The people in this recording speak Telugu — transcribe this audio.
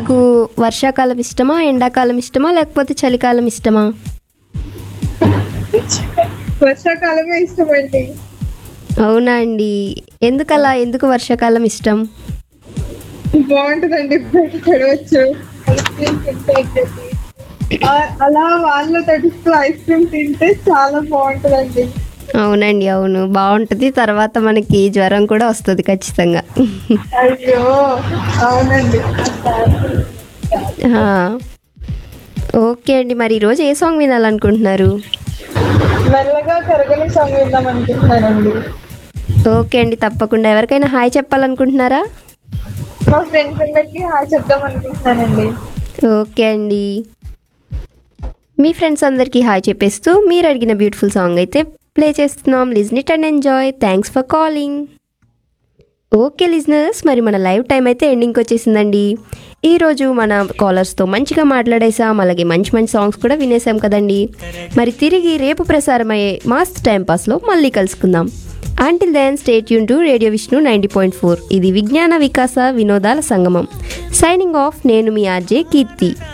మీకు వర్షాకాలం ఇష్టమా ఎండాకాలం ఇష్టమా లేకపోతే చలికాలం ఇష్టమా వర్షాకాలమే ఇష్టమండి అవునా అండి ఎందుకలా ఎందుకు వర్షాకాలం ఇష్టం బాగుంటుందండి బయట చదవచ్చు ఐస్ క్రీమ్ తింటే వచ్చేసి. ఆ- అలా వాళ్ళు తడుస్తూ ఐస్ క్రీమ్ తింటే చాలా బాగుంటుందండి అవునండి అవును బాగుంటుంది తర్వాత మనకి జ్వరం కూడా వస్తుంది ఖచ్చితంగా అయ్యో అవునండి ఆ. ఓకే అండి మరి ఈరోజు ఏ సాంగ్ వినాలనుకుంటున్నారు మెల్లగా కరగని సాంగ్ విందాం అనుకుంటున్నానండి ఓకే అండి తప్పకుండా ఎవరికైనా హాయ్ చెప్పాలనుకుంటున్నారా మా ఫ్రెండ్స్ అందరికి హాయ్ చెప్దాం అనుకుంటున్నానండి ఓకే అండి మీ ఫ్రెండ్స్ అందరికీ హాయ్ చెప్పేస్తూ మీరు అడిగిన బ్యూటిఫుల్ సాంగ్ అయితే ప్లే చేస్తున్నాం listen it and enjoy thanks for calling okay listeners మరి మన లైవ్ టైం అయితే ఎండింగ్కి వచ్చేసిందండి ఈరోజు మన కాలర్స్తో మంచిగా మాట్లాడేసాం అలాగే మంచి మంచి సాంగ్స్ కూడా వినేసాం కదండి మరి తిరిగి రేపు ప్రసారమయ్యే మాస్త్ టైం పాస్లో మళ్ళీ కలుసుకుందాం అంటిల్ దెన్ స్టేట్ యూన్ to radio Vishnu ninety point four ఇది విజ్ఞాన వికాస వినోదాల సంగమం సైనింగ్ ఆఫ్ నేను మీ ఆర్జే కీర్తి